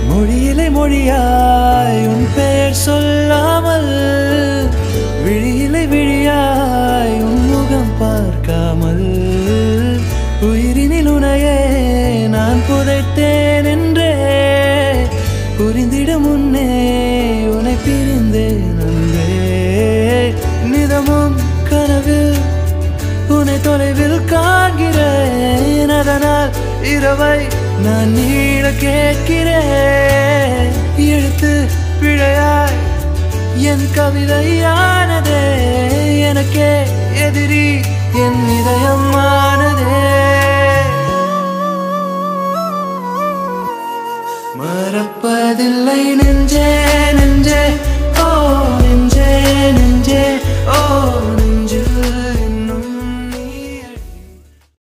மொழியிலே மொழியாய் உன் பெயர் சொல்லாமல் விழியிலே விழியாய் உன் முகம் பார்க்காமல் உயிரினில் உனையே நான் புதைத்தேன் என்றே புரிந்திட முன்னே உன்னை பிரிந்தேன் அன்பே நிதமும் கனவில் உன்னை தொலைவில் காண்கிறேன் அதனால் இரவை நான் நீட கேட்கிறேன் எழுத்து பிழையாய் என் கவிதையானதே எனக்கே எதிரி என் இதயமானதே